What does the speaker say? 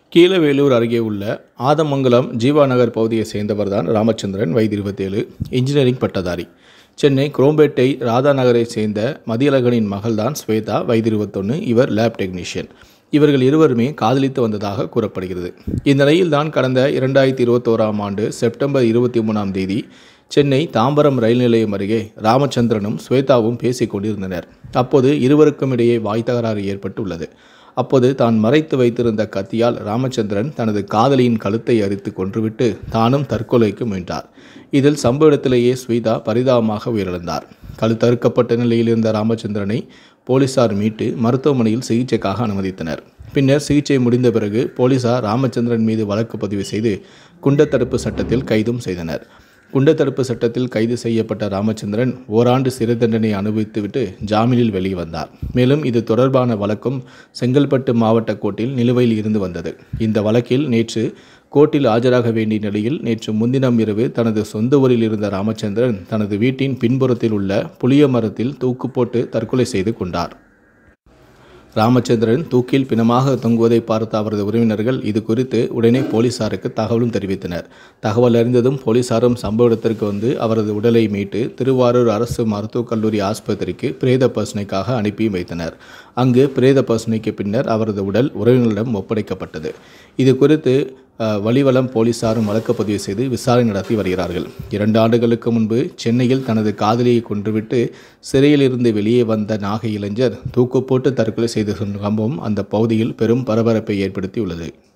கீழவேலூர் அருகே உள்ள ஆதமங்கலம் ஜீவா நகர் பகுதியைச் சேர்ந்தவர் தான் ராமச்சந்திரன் வயது இருபத்தேழு இன்ஜினியரிங் பட்டதாரி சென்னை குரோம்பேட்டை ராதா நகரைச் சேர்ந்த மதியழகனின் மகள்தான் ஸ்வேதா வயது இருபத்தொன்று இவர் லேப் டெக்னீஷியன் இவர்கள் இருவருமே காதலித்து வந்ததாக கூறப்படுகிறது இந்நிலையில் தான் கடந்த இரண்டாயிரத்தி இருபத்தோராம் ஆண்டு செப்டம்பர் இருபத்தி மூணாம் தேதி சென்னை தாம்பரம் ரயில் நிலையம் அருகே ராமச்சந்திரனும் ஸ்வேதாவும் பேசிக் கொண்டிருந்தனர் அப்போது இருவருக்கும் இடையே வாய் தகராறு ஏற்பட்டுள்ளது அப்போது தான் மறைத்து வைத்திருந்த கத்தியால் ராமச்சந்திரன் தனது காதலியின் கழுத்தை அரித்து கொன்றுவிட்டு தானும் தற்கொலைக்கு முயன்றார் இதில் சம்பவ இடத்திலேயே ஸ்வேதா பரிதாபமாக உயிரிழந்தார் கழுத்தறுக்கப்பட்ட நிலையில் இருந்த ராமச்சந்திரனை போலீசார் மீட்டு மருத்துவமனையில் சிகிச்சைக்காக அனுமதித்தனர் பின்னர் சிகிச்சை முடிந்த பிறகு போலீசார் ராமச்சந்திரன் மீது வழக்கு பதிவு செய்து குண்டத்தடுப்பு சட்டத்தில் கைதும் செய்தனர் குண்டத்தடுப்பு சட்டத்தில் கைது செய்யப்பட்ட ராமச்சந்திரன் ஓராண்டு சிறை தண்டனை அனுபவித்துவிட்டு ஜாமீனில் வெளியே வந்தார் மேலும் இது தொடர்பான வழக்கும் செங்கல்பட்டு மாவட்ட கோர்ட்டில் நிலுவையில் இருந்து வந்தது இந்த வழக்கில் நேற்று கோர்ட்டில் ஆஜராக வேண்டிய நிலையில் நேற்று முன்தினம் இரவு தனது சொந்த ஊரில் இருந்த ராமச்சந்திரன் தனது வீட்டின் பின்புறத்தில் உள்ள புளிய மரத்தில் தூக்கு போட்டு தற்கொலை செய்து கொண்டார் ராமச்சந்திரன் தூக்கில் பிணமாக தொங்குவதை பார்த்த அவரது உறவினர்கள் இது குறித்து உடனே போலீசாருக்கு தகவலும் தெரிவித்தனர் தகவல் அறிந்ததும் போலீசாரும் சம்பவ இடத்திற்கு வந்து அவரது உடலை மீட்டு திருவாரூர் அரசு மருத்துவக் கல்லூரி ஆஸ்பத்திரிக்கு பிரேத பரிசோதனைக்காக அனுப்பி வைத்தனர் அங்கு பிரேத பரிசோதனைக்கு பின்னர் அவரது உடல் உறவினர்களிடம் ஒப்படைக்கப்பட்டது இது குறித்து அஹ், வலிவலம் போலீசாரும் வழக்கு பதிவு செய்து விசாரணை நடத்தி வருகிறார்கள் இரண்டு ஆண்டுகளுக்கு முன்பு சென்னையில் தனது காதலியை கொன்றுவிட்டு சிறையில் இருந்து வெளியே வந்த நாகை இளைஞர் தூக்கு போட்டு தற்கொலை செய்த சம்பவம் அந்த பகுதியில் பெரும் பரபரப்பை ஏற்படுத்தியுள்ளது